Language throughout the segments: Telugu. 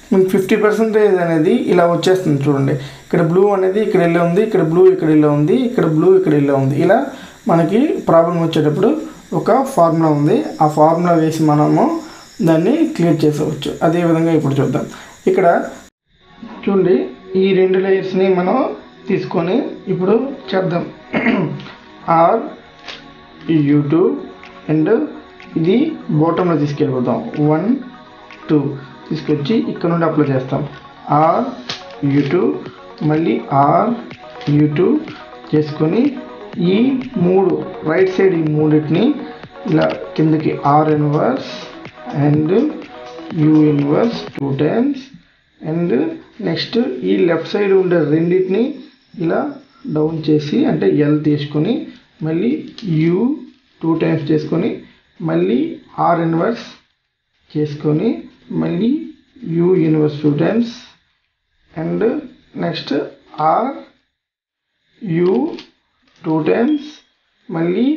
మీకు ఫిఫ్టీ పర్సెంటేజ్ అనేది ఇలా వచ్చేస్తుంది చూడండి ఇక్కడ బ్లూ అనేది ఇక్కడ ఇలా ఉంది ఇక్కడ బ్లూ ఇక్కడ ఇలా ఉంది ఇక్కడ బ్లూ ఇక్కడ ఇలా ఉంది ఇలా మనకి ప్రాబ్లం వచ్చేటప్పుడు ఒక ఫార్ములా ఉంది ఆ ఫార్ములా వేసి మనము దాన్ని క్లియర్ చేసేవచ్చు అదేవిధంగా ఇప్పుడు చూద్దాం ఇక్కడ చూడండి ఈ రెండు లేయర్స్ని మనం తీసుకొని ఇప్పుడు చేద్దాం ఆర్ యూట్యూబ్ అండ్ ఇది బాటంలో తీసుకెళ్ళిపోతాం వన్ టూ తీసుకొచ్చి ఇక్కడ నుండి అప్లై చేస్తాం ఆర్ యూట్యూబ్ మళ్ళీ ఆర్ యూట్యూబ్ చేసుకొని ఈ మూడు రైట్ సైడ్ ఈ మూడింటిని ఇలా కిందకి R inverse and U inverse two times and next ఈ లెఫ్ట్ సైడ్ ఉండే రెండింటిని ఇలా డౌన్ చేసి అంటే ఎల్ తీసుకొని మళ్ళీ యూ టూ టైమ్స్ చేసుకొని మళ్ళీ ఆర్ ఇన్వర్స్ చేసుకొని మళ్ళీ U inverse two times and next R U two times మళ్ళీ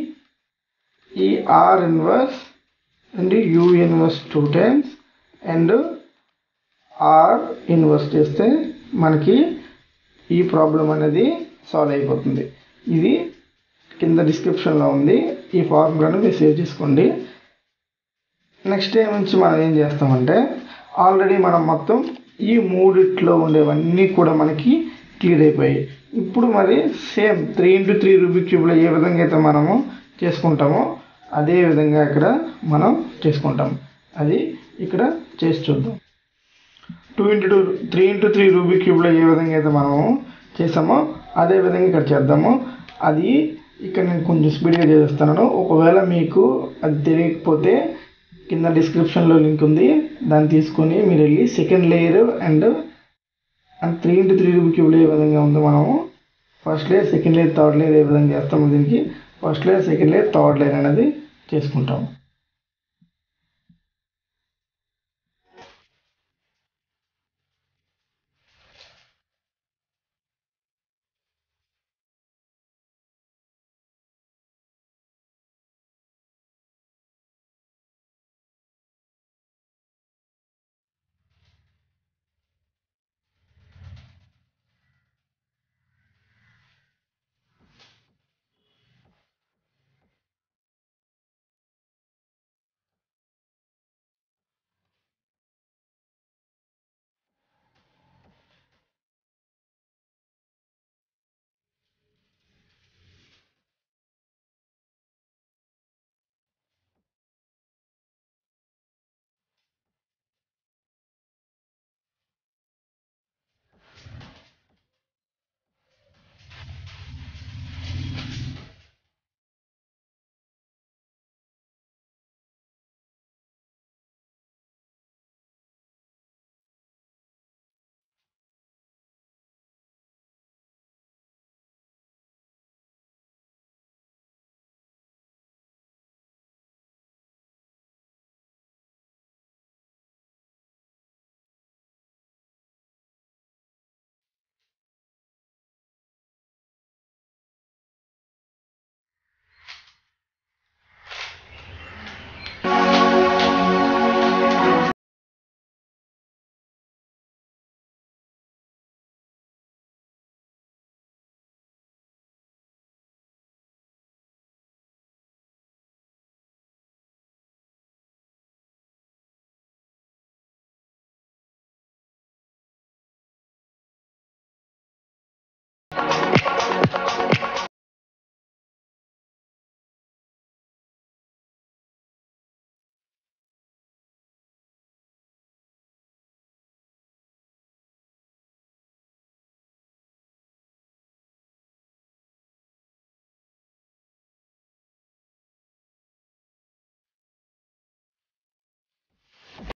ఈ R inverse and U inverse two times and R inverse చేస్తే మనకి ఈ ప్రాబ్లం అనేది సాల్వ్ అయిపోతుంది ఇది కింద డిస్క్రిప్షన్లో ఉంది ఈ ఫార్ములాను మీరు సేవ్ చేసుకోండి నెక్స్ట్ డే నుంచి మనం ఏం చేస్తామంటే ఆల్రెడీ మనం మొత్తం ఈ మూడిట్లో ఉండేవన్నీ కూడా మనకి క్లియర్ అయిపోయాయి ఇప్పుడు మరి same three into three Rubik క్యూబ్లో ఏ విధంగా అయితే మనము చేసుకుంటామో అదే విధంగా ఇక్కడ మనం చేసుకుంటాం అది ఇక్కడ చేసి చూద్దాం two into two three into three Rubik క్యూబ్లో ఏ విధంగా అయితే మనము చేసామో అదే విధంగా ఇక్కడ చేద్దాము అది ఇక్కడ నేను కొంచెం స్పీడ్గా చేస్తాను ఒకవేళ మీకు అది తెలియకపోతే కింద డిస్క్రిప్షన్లో లింక్ ఉంది దాన్ని తీసుకొని మీరు వెళ్ళి second layer and and three into three Rubik క్యూబ్లో ఏ విధంగా ఉందో మనము first layer second layer third layer ఏ విధంగా చేస్తామో దీనికి first layer second layer third layer అనేది చేసుకుంటాము